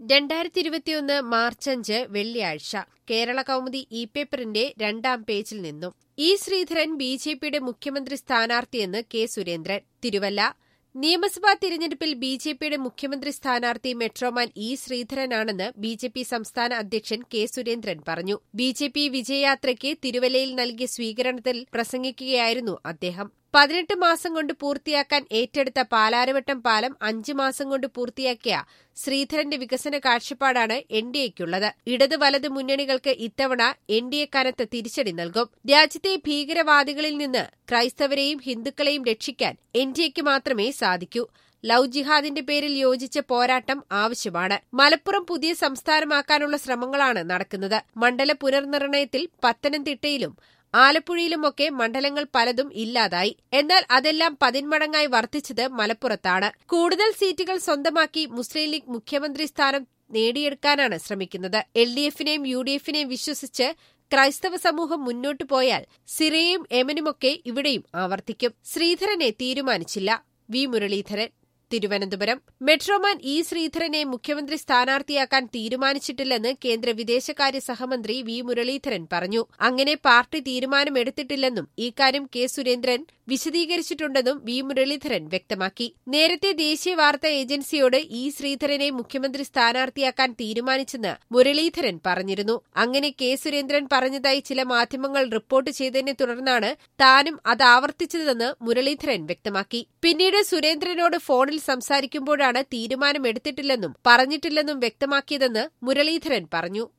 രണ്ടായിരത്തി ഇരുപത്തിയൊന്ന് മാർച്ച് അഞ്ച് വെള്ളിയാഴ്ച കേരള കൗമുദി ഇ പേപ്പറിന്റെ രണ്ടാം പേജിൽ നിന്നും ഇ ശ്രീധരൻ ബി ജെ പിയുടെ മുഖ്യമന്ത്രി സ്ഥാനാർത്ഥിയെന്ന് കെ സുരേന്ദ്രൻ തിരുവല്ല നിയമസഭാ തിരഞ്ഞെടുപ്പിൽ ബി ജെ പിയുടെ മുഖ്യമന്ത്രി സ്ഥാനാർത്ഥി മെട്രോമാൻ ഇ ശ്രീധരനാണെന്ന് ബി ജെ പി സംസ്ഥാന അധ്യക്ഷൻ കെ സുരേന്ദ്രൻ പറഞ്ഞു ബി ജെ പി വിജയയാത്രയ്ക്ക് തിരുവല്ലയിൽ നൽകിയ സ്വീകരണത്തിൽ പ്രസംഗിക്കുകയായിരുന്നു അദ്ദേഹം പതിനെട്ട് മാസം കൊണ്ട് പൂർത്തിയാക്കാൻ ഏറ്റെടുത്ത പാലാരവട്ടം പാലം അഞ്ച് മാസം കൊണ്ട് പൂർത്തിയാക്കിയ ശ്രീധരന്റെ വികസന കാഴ്ചപ്പാടാണ് എൻ ഡി എക്കുള്ളത് ഇടത് വലത് മുന്നണികൾക്ക് ഇത്തവണ എൻ ഡി എ കനത്ത തിരിച്ചടി നൽകും രാജ്യത്തെ ഭീകരവാദികളിൽ നിന്ന് ക്രൈസ്തവരെയും ഹിന്ദുക്കളെയും രക്ഷിക്കാൻ എൻ ഡി എക്ക് മാത്രമേ സാധിക്കൂ ലവ് ജിഹാദിന്റെ പേരിൽ യോജിച്ച പോരാട്ടം ആവശ്യമാണ് മലപ്പുറം പുതിയ സംസ്ഥാനമാക്കാനുള്ള ശ്രമങ്ങളാണ് നടക്കുന്നത് മണ്ഡല പുനർനിർണയത്തിൽ പത്തനംതിട്ടയിലും ആലപ്പുഴയിലുമൊക്കെ മണ്ഡലങ്ങൾ പലതും ഇല്ലാതായി എന്നാൽ അതെല്ലാം പതിന്മടങ്ങായി വർദ്ധിച്ചത് മലപ്പുറത്താണ് കൂടുതൽ സീറ്റുകൾ സ്വന്തമാക്കി മുസ്ലിം ലീഗ് മുഖ്യമന്ത്രി സ്ഥാനം നേടിയെടുക്കാനാണ് ശ്രമിക്കുന്നത് എൽ ഡി എഫിനെയും യു ഡി എഫിനെയും വിശ്വസിച്ച് ക്രൈസ്തവ സമൂഹം മുന്നോട്ടു പോയാൽ സിറയും യമനുമൊക്കെ ഇവിടെയും ആവർത്തിക്കും ശ്രീധരനെ തീരുമാനിച്ചില്ല V Muraleedharan Thiruvananthapuram metro man E ശ്രീധരനെ മുഖ്യമന്ത്രി സ്ഥാനാർത്ഥിയാക്കാൻ തീരുമാനിച്ചിട്ടില്ലെന്ന് കേന്ദ്ര വിദേശകാര്യ സഹമന്ത്രി വി മുരളീധരൻ പറഞ്ഞു അങ്ങനെ പാർട്ടി തീരുമാനമെടുത്തിട്ടില്ലെന്നും ഇക്കാര്യം കെ സുരേന്ദ്രൻ വിശദീകരിച്ചിട്ടുണ്ടെന്നും വി മുരളീധരൻ വ്യക്തമാക്കി നേരത്തെ ദേശീയ വാർത്താ ഏജൻസിയോട് ഇ ശ്രീധരനെ മുഖ്യമന്ത്രി സ്ഥാനാർത്ഥിയാക്കാൻ തീരുമാനിച്ചെന്ന് മുരളീധരൻ പറഞ്ഞിരുന്നു അങ്ങനെ കെ സുരേന്ദ്രൻ പറഞ്ഞതായി ചില മാധ്യമങ്ങൾ റിപ്പോർട്ട് ചെയ്തതിനെ തുടർന്നാണ് താനും അത് ആവർത്തിച്ചതെന്ന് മുരളീധരൻ വ്യക്തമാക്കി പിന്നീട് സുരേന്ദ്രനോട് ഫോണിൽ സംസാരിക്കുമ്പോഴാണ് തീരുമാനമെടുത്തിട്ടില്ലെന്നും പറഞ്ഞിട്ടില്ലെന്നും വ്യക്തമാക്കിയതെന്ന് മുരളീധരൻ പറഞ്ഞു